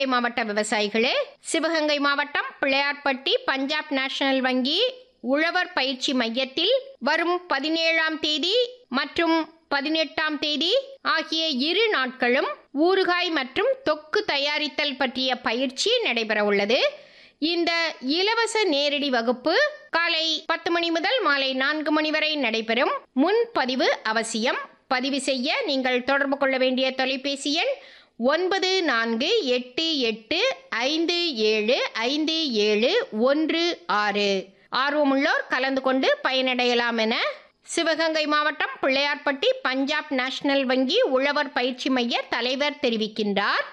மாவட்ட விவசாயிகளே சிவகங்கை மாவட்டம் பிள்ளையார்பட்டி பஞ்சாப் நேஷனல் வங்கி உழவர் பயிற்சி மையத்தில் வரும் பதினேழாம் தேதி மற்றும் பதினெட்டாம் தேதி ஆகிய இரு நாட்களும் ஊறுகாய் மற்றும் தொக்கு தயாரித்தல் பற்றிய பயிற்சி நடைபெற உள்ளது இந்த இலவச நேரடி வகுப்பு காலை பத்து மணி முதல் மாலை நான்கு மணி வரை நடைபெறும் முன்பதிவு அவசியம் பதிவு செய்ய நீங்கள் தொடர்பு கொள்ள வேண்டிய தொலைபேசி எண் ஒன்பது நான்கு எட்டு எட்டு ஐந்து ஏழு ஐந்து ஏழு ஒன்று ஆறு ஆர்வமுள்ளோர் கலந்து கொண்டு பயனடையலாம் என சிவகங்கை மாவட்டம் பிள்ளையார்பட்டி பஞ்சாப் நேஷனல் வங்கி உழவர் பயிற்சி மைய தலைவர் தெரிவிக்கின்றார்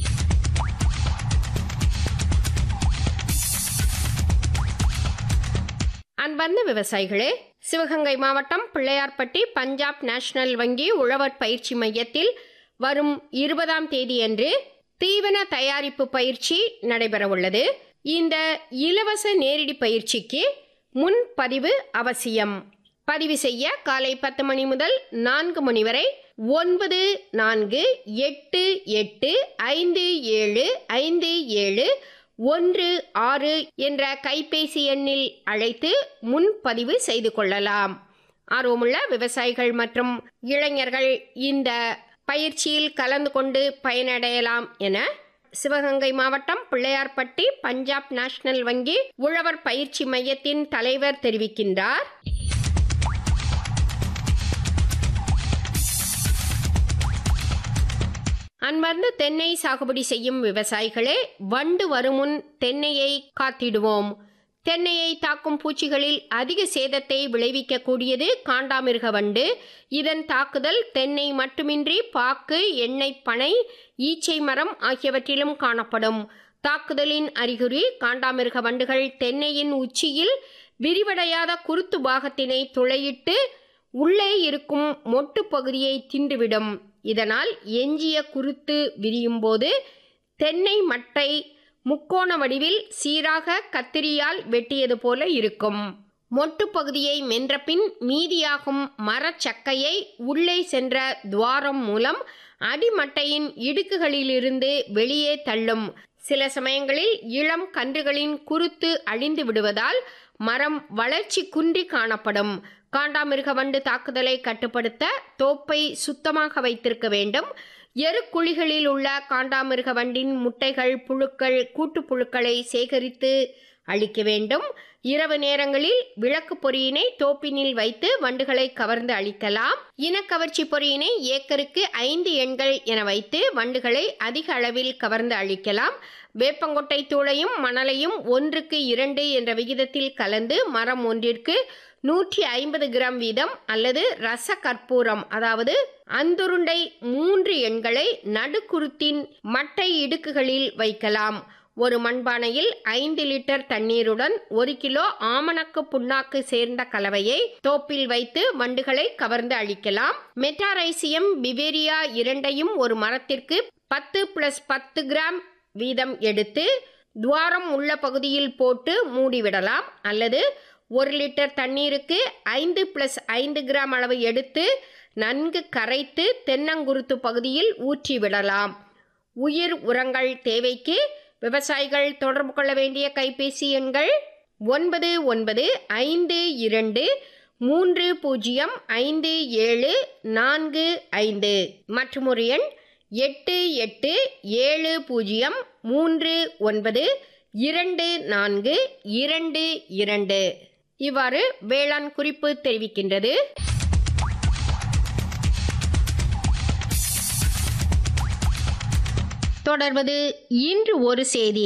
அன்பர்ந்த விவசாயிகளே சிவகங்கை மாவட்டம் பிள்ளையார்பட்டி பஞ்சாப் நேஷனல் வங்கி உழவர் பயிற்சி மையத்தில் வரும் இருபதாம் தேதியன்று தீவன தயாரிப்பு பயிற்சி நடைபெற உள்ளது இந்த இலவச நேரடி பயிற்சிக்கு முன்பதிவு அவசியம் பதிவு செய்ய காலை பத்து மணி முதல் நான்கு மணி வரை ஒன்பது நான்கு எட்டு எட்டு ஐந்து ஏழு ஐந்து ஏழு ஒன்று ஆறு என்ற கைபேசி எண்ணில் அழைத்து முன்பதிவு செய்து கொள்ளலாம் ஆர்வமுள்ள விவசாயிகள் மற்றும் இளைஞர்கள் இந்த பயிற்சியில் கலந்து கொண்டு பயனடையலாம் என சிவகங்கை மாவட்டம் பிள்ளையார்பட்டி பஞ்சாப் நேஷனல் வங்கி உழவர் பயிற்சி மையத்தின் தலைவர் தெரிவிக்கின்றார் அன்பார்ந்த தென்னை சாகுபடி செய்யும் விவசாயிகளே வண்டு வருமுன் தென்னையை காத்திடுவோம் தென்னையை தாக்கும் பூச்சிகளில் அதிக சேதத்தை விளைவிக்கக்கூடியது காண்டாமிருக வண்டு இதன் தாக்குதல் தென்னை மட்டுமின்றி பாக்கு எண்ணெய் பனை ஈச்சை மரம் ஆகியவற்றிலும் காணப்படும் தாக்குதலின் அறிகுறி காண்டாமிருக வண்டுகள் தென்னையின் உச்சியில் விரிவடையாத குருத்து பாகத்தினை துளையிட்டு உள்ளே இருக்கும் மொட்டு பகுதியை தின்றுவிடும் இதனால் எஞ்சிய குருத்து விரியும் போது தென்னை மட்டை முக்கோண வடிவில் சீராக கத்திரியால் வெட்டியது போல இருக்கும் மொட்டு பகுதியை மென்றபின் மீதியாகும் மரச்சக்கையை உள்ளே சென்ற துவாரம் மூலம் அடிமட்டையின் இடுக்குகளிலிருந்து வெளியே தள்ளும் சில சமயங்களில் இளம் கன்றுகளின் குருத்து அழிந்து விடுவதால் மரம் வளர்ச்சி குன்றி காணப்படும் காண்டாமிருக வண்டு தாக்குதலை கட்டுப்படுத்த தோப்பை சுத்தமாக வைத்திருக்க வேண்டும் எருக்குழிகளில் உள்ள காண்டாமிருக வண்டின் முட்டைகள் புழுக்கள் கூட்டுப்புழுக்களை சேகரித்து அழிக்க வேண்டும் இரவு நேரங்களில் விளக்கு பொறியினை தோப்பினில் வைத்து வண்டுகளை கவர்ந்து அழிக்கலாம் இனக்கவர்ச்சி பொறியினை ஏக்கருக்கு ஐந்து எண்கள் என வைத்து வண்டுகளை அதிக அளவில் கவர்ந்து அழிக்கலாம் வேப்பங்கொட்டை தூளையும் மணலையும் ஒன்றுக்கு இரண்டு என்ற விகிதத்தில் கலந்து மரம் ஒன்றிற்கு நூற்றி ஐம்பது கிராம் வீதம் அல்லது ரச கற்பூரம் அதாவது அந்துருண்டை மூன்று எண்களை நடுக்குருத்தின் மட்டை இடுக்குகளில் வைக்கலாம் ஒரு மண்பானையில் ஐந்து லிட்டர் தண்ணீருடன் ஒரு கிலோ ஆமணக்கு புண்ணாக்கு சேர்ந்த கலவையை தோப்பில் வைத்து வண்டுகளை கவர்ந்து அழிக்கலாம் மெட்டாரைசியம் பிவேரியா இரண்டையும் ஒரு மரத்திற்கு பத்து பிளஸ் பத்து கிராம் வீதம் எடுத்து துவாரம் உள்ள பகுதியில் போட்டு மூடிவிடலாம் அல்லது ஒரு லிட்டர் தண்ணீருக்கு ஐந்து பிளஸ் ஐந்து கிராம் அளவு எடுத்து நன்கு கரைத்து தென்னங்குருத்து பகுதியில் ஊற்றி விடலாம் உயிர் உரங்கள் தேவைக்கு விவசாயிகள் தொடர்பு கொள்ள வேண்டிய கைபேசி எண்கள் ஒன்பது ஒன்பது ஐந்து இரண்டு மூன்று பூஜ்ஜியம் ஐந்து ஏழு நான்கு ஐந்து மற்றும் ஒரு எண் எட்டு எட்டு ஏழு பூஜ்ஜியம் மூன்று ஒன்பது இரண்டு நான்கு இரண்டு இரண்டு இவ்வாறு வேளாண் குறிப்பு தெரிவிக்கின்றது தொடர்வது இன்று ஒரு செய்தி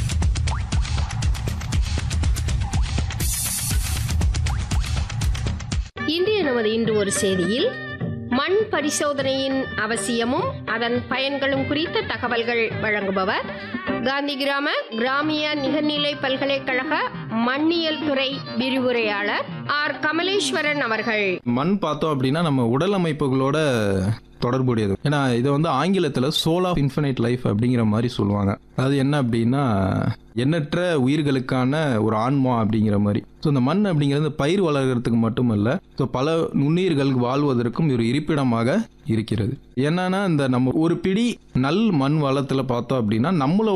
இன்றைய நமது இன்று ஒரு செய்தியில் மண் பரிசோதனையின் அவசியமும் அதன் பயன்களும் குறித்த தகவல்கள் வழங்குபவர் காந்தி கிராம கிராமிய நிகர்நிலை பல்கலைக்கழக மண்ணியல் துறை விரிவுரையாளர் ஆர் கமலேஸ்வரன் அவர்கள் மண் பார்த்தோம் அப்படின்னா நம்ம உடல் அமைப்புகளோட தொடர்புடையது ஏன்னா இதை வந்து ஆங்கிலத்தில் சோல் ஆஃப் இன்ஃபினைட் லைஃப் அப்படிங்கிற மாதிரி சொல்லுவாங்க அதாவது என்ன அப்படின்னா எண்ணற்ற உயிர்களுக்கான ஒரு ஆன்மா அப்படிங்கிற மாதிரி ஸோ இந்த மண் அப்படிங்கிறது பயிர் வளர்கிறதுக்கு மட்டுமல்ல ஸோ பல நுண்ணுயிர்கள் வாழ்வதற்கும் ஒரு இருப்பிடமாக இருக்கிறது என்னன்னா இந்த நம்ம ஒரு பிடி நல் மண் வளத்தில் பார்த்தோம் அப்படின்னா நம்மள